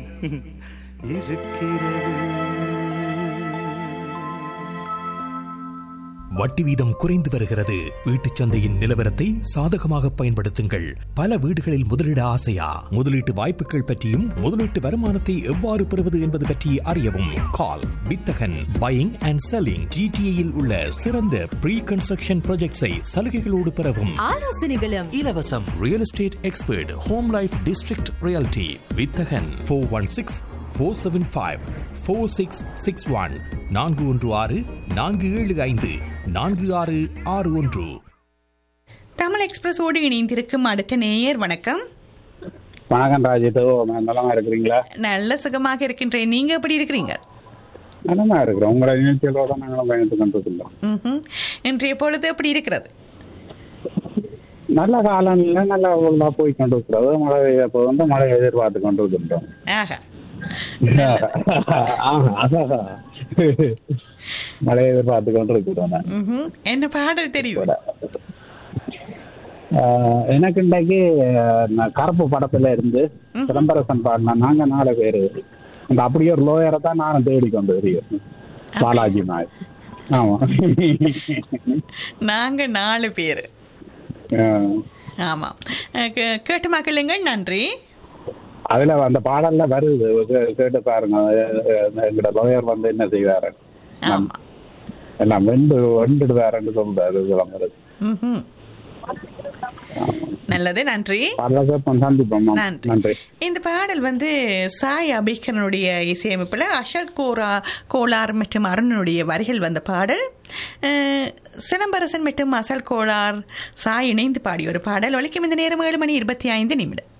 வட்டி வீதம் குறைந்து வருகிறது வீட்டுச் சந்தையின் நிலவரத்தை சாதகமாக பயன்படுத்துங்கள் பல வீடுகளில் முதலீட ஆசையா முதலீட்டு வாய்ப்புகள் பற்றியும் முதலீட்டு வருமானத்தை எவ்வாறு பெறுவது என்பது பற்றி அறியவும் கால் வித்தகன் பையிங் அண்ட் செல்லிங் ஜிடிஏயில் உள்ள சிறந்த ப்ரீ கன்ஸ்ட்ரக்ஷன் ப்ராஜெக்ட்ஸை சலுகைகளோடு பெறவும் ஆலோசனைகளும் இலவசம் real estate expert home life district reality வித்தகன் four one six four seven five four six six one நான்கு ஒன்று ஆறு நான்கு ஏழு ஐந்து நான்கு ஆறு ஆறு ஒன்று தமிழ் எக்ஸ்பிரஸோடு இணைந்திருக்கும் அடுத்த நேயர் வணக்கம் வணக்கம் ராஜித் நலமா இருக்கிறீங்களா நல்ல சுகமாக இருக்கின்றேன் நீங்க எப்படி இருக்கிறீங்க நலமா இருக்கிறோம் உங்களோட நிகழ்ச்சிகளோட நாங்களும் பயணித்து கொண்டிருக்கிறோம் ம்ஹும். இன்றைய பொழுது எப்படி இருக்கிறது நல்ல காலநிலை நல்ல ஒழுங்கா போய் கொண்டிருக்கிறது மழை பெய்ய போது வந்து மழை எதிர்பார்த்து கொண்டிருக்கின்றோம் ஆஹா ஆமா, அதான். மழை எதிர்பார்த்து கொண்டிருக்கிறோம் நான். ம்ஹும். என்ன பாடல் தெரியும் ஆஹ், எனக்கு இன்றைக்கு ஆஹ், நான் கருப்பு படத்துல இருந்து சிதம்பரசன் பாடின நாங்க நாலு பேரு அந்த அப்படியே ஒரு லோயரை தான் நானும் தேடி கொண்டு வருகிறேன் பாலாஜி நாய் ஆமா நாங்க நாலு பேர் ஆஹ். ஆமா அஹ் கே- கேட்டு மக்களுங்கள் நன்றி அதுல அந்த பாடல்ல வருது கே- கேட்டு பாருங்க அஹ் எங்கட லோயர் வந்து என்ன செய்வாரு ஆமா எல்லாம் வெண்டு வெண்டுடுவாருன்னு சொல்றாரு விளம்பரம் ம்ஹும். நல்லது நன்றி பாடலுக்கு சந்திப்போம் நன்றி நன்றி இந்த பாடல் வந்து சாய் அபிகரனுடைய இசையமைப்பில் அஷல் கோரா கோலார் மற்றும் அருணனுடைய வரிகள் வந்த பாடல் அஹ், சிலம்பரசன் மற்றும் அசல் கோலார் சாய் இணைந்து பாடிய ஒரு பாடல் ஒலிக்கும் இந்த நேரம் ஏழு மணி இருபத்தி ஐந்து நிமிடம்